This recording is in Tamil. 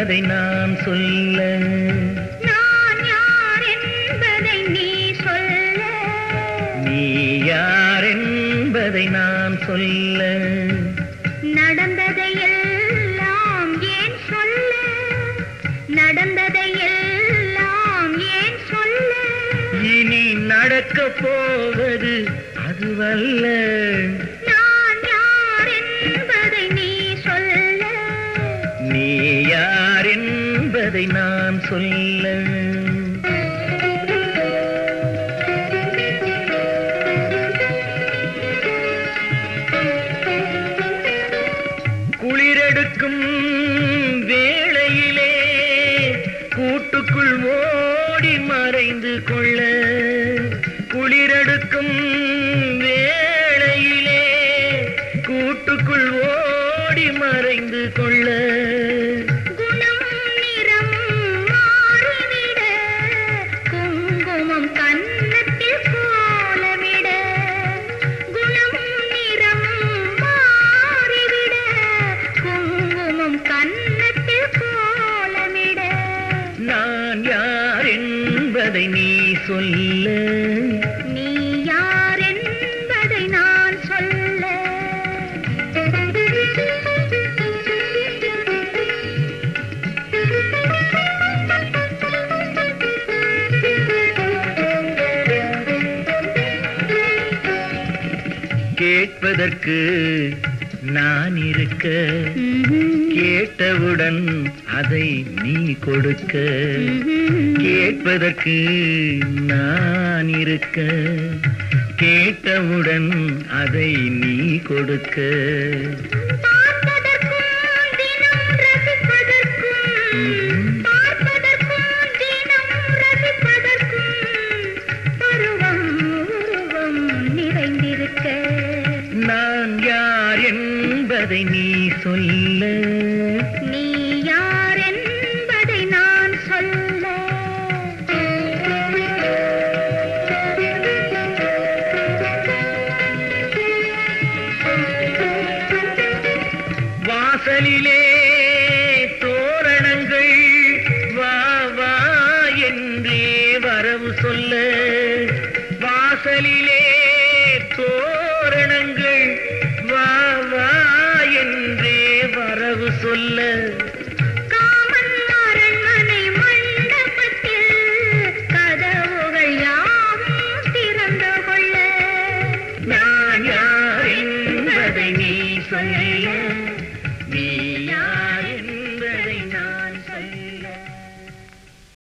என்பதை நான் சொல்ல நான் யார் என்பதை நீ சொல்ல நீ யார் என்பதை நான் சொல்ல நடந்ததை எல்லாம் ஏன் சொல்ல நடந்ததை எல்லாம் ஏன் சொல்ல இனி நடக்கப் போவது அதுவல்ல நான் யார் என்பதை நீ சொல்ல நீ யார் என்பதை நான் சொல்ல குளிரெடுக்கும் வேளையிலே கூட்டுக்குள் ஓடி மறைந்து கொள்ள குளிரெடுக்கும் வேளையிலே கூட்டுக்குள் ஓடி மறைந்து கொள்ள குணம் நிறம் மாறிவிட குங்குமம் கன்னத்தில் கோலமிட குணம் நிறம் மாறிவிட குங்குமம் கன்னத்தில் கோலமிட நான் யார் என்பதை நீ சொல்ல நீ யார் என்பதை நான் சொல்ல கேட்பதற்கு நான் இருக்க கேட்டவுடன் அதை நீ கொடுக்க கேட்பதற்கு நான் இருக்க கேட்டவுடன் அதை நீ கொடுக்க பார்ப்பதற்கும் தினம் ரசிப்பதற்கும் பார்ப்பதற்கும் தினம் ரசிப்பதற்கும் பருவம் உருவம் நிறைந்திருக்க நான் யார் என்பதை நீ சொல்ல நீ யார் என்பதை நான் சொல்ல வாசலிலே தோரணங்கள் வா வா என்றே வரவு சொல்ல வாசலிலே தோரணங்கள் வா வா என்றே வரவு சொல்ல காமன் அரண்மனை மண்டபத்தில் கதவுகள் யாவும் திறந்து கொள்ள நான் யார் என்பதை நீ சொல்ல